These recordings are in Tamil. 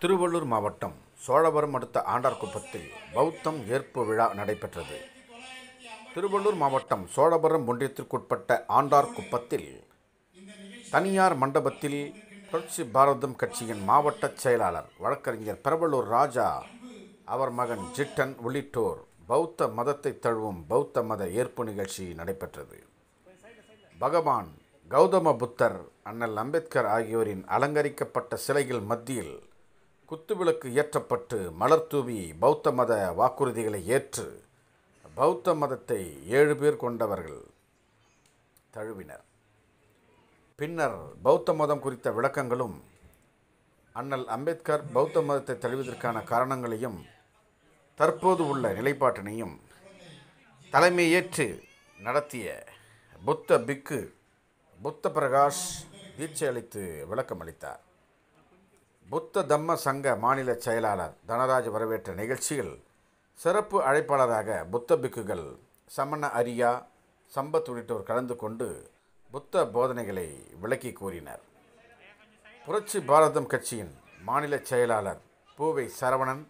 திருவள்ளூர் மாவட்டம் சோழவரம் அடுத்த ஆண்டார்குப்பத்தில் பௌத்தம் ஏற்பு விழா நடைபெற்றது திருவள்ளூர் மாவட்டம் சோழவரம் ஒன்றியத்திற்குட்பட்ட ஆண்டார்குப்பத்தில் தனியார் மண்டபத்தில் புரட்சி பாரதம் கட்சியின் மாவட்ட செயலாளர் வழக்கறிஞர் பெரவலூர் ராஜா அவர் மகன் ஜிட்டன் உள்ளிட்டோர் பௌத்த மதத்தை தழுவும் பௌத்த மத ஏற்பு நிகழ்ச்சி நடைபெற்றது பகவான் கௌதம புத்தர் அண்ணல் அம்பேத்கர் ஆகியோரின் அலங்கரிக்கப்பட்ட சிலைகள் மத்தியில் குத்துவிளக்கு ஏற்றப்பட்டு மலர் தூவி பௌத்த மத வாக்குறுதிகளை ஏற்று பௌத்த மதத்தை ஏழு பேர் கொண்டவர்கள் தழுவினர் பின்னர் பௌத்த மதம் குறித்த விளக்கங்களும் அண்ணல் அம்பேத்கர் பௌத்த மதத்தை தழுவதற்கான காரணங்களையும் தற்போது உள்ள நிலைப்பாட்டினையும் தலைமையேற்று நடத்திய புத்த பிக்கு புத்த பிரகாஷ் தீட்சை அளித்து விளக்கமளித்தார் புத்த தம்ம சங்க மாநில செயலாளர் தனராஜ் வரவேற்ற நிகழ்ச்சியில் சிறப்பு அழைப்பாளராக புத்த பிக்குகள் சமண அரியா சம்பத் உள்ளிட்டோர் கலந்து கொண்டு புத்த போதனைகளை விளக்கி கூறினர் புரட்சி பாரதம் கட்சியின் மாநில செயலாளர் பூவை சரவணன்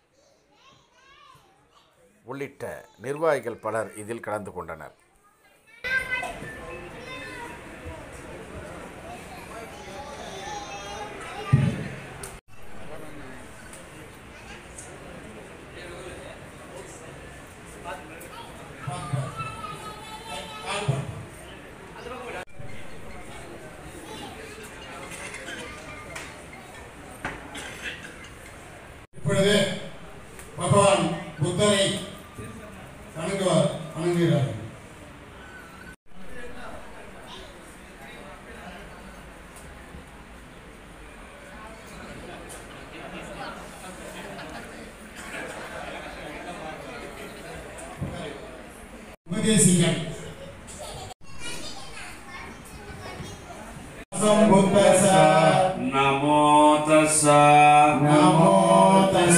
உள்ளிட்ட நிர்வாகிகள் பலர் இதில் கலந்து கொண்டனர் இப்பொழுது பகவான் புத்தரை வணங்குவார் வணங்குகிறார்கள் உபதேசிகள் புத்தச නමෝ තස්ස நமோ தச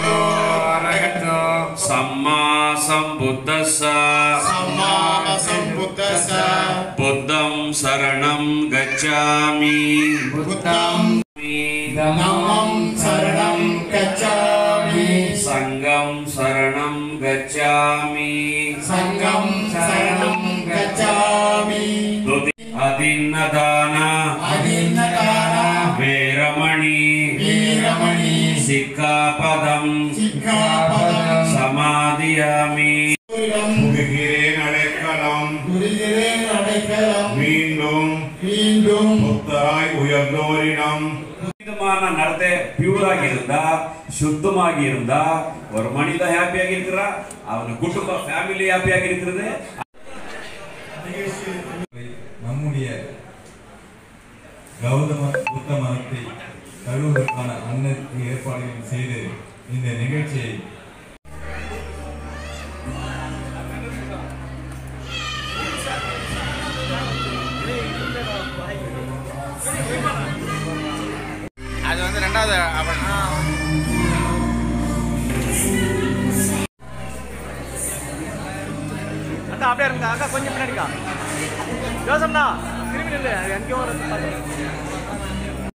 සම්මා සම්බුද්දස්ස சம்மா சம்புத்தச බුද්ධං සරණං ගච්ඡාමි புத்தம் நமம் சரணம் கச்சாமி සංඝං සරණං ගච්ඡාමி சங்கம் சரணம் கச்சாமி දුති අදින්නදාන அதின்னதான වේරමණී வீரமணி සික්ඛාපදං சிக்காபதம் සමාදියාමි புகுகிறேன் அடைக்கலம் புரிகிறேன் அடைக்கலம் மீண்டும் மீண்டும் முத்தாய் உயர்ந்தோரிடம் விதமான நடத்தை பியூராಗಿ இருந்தா சுத்தமாகி இருந்தா ஒரு மனித ஹாப்பியாக இருக்கிறா அவன் குடும்ப ஃபேமிலி ஹாப்பியாக இருக்கிறது நம்முடைய கௌதம புத்த மதத்தை தழுவுவதற்கான அனைத்து ஏற்பாடுகளையும் செய்து இந்த நிகழ்ச்சியை அது வந்து ரெண்டாவது அக்கா அப்படியே இருங்க அக்கா கொஞ்சம் பின்னாடிக்கா ஜோசம்ண்ணா திரும்பி நில்லு அது எங்கேயோ ஒரு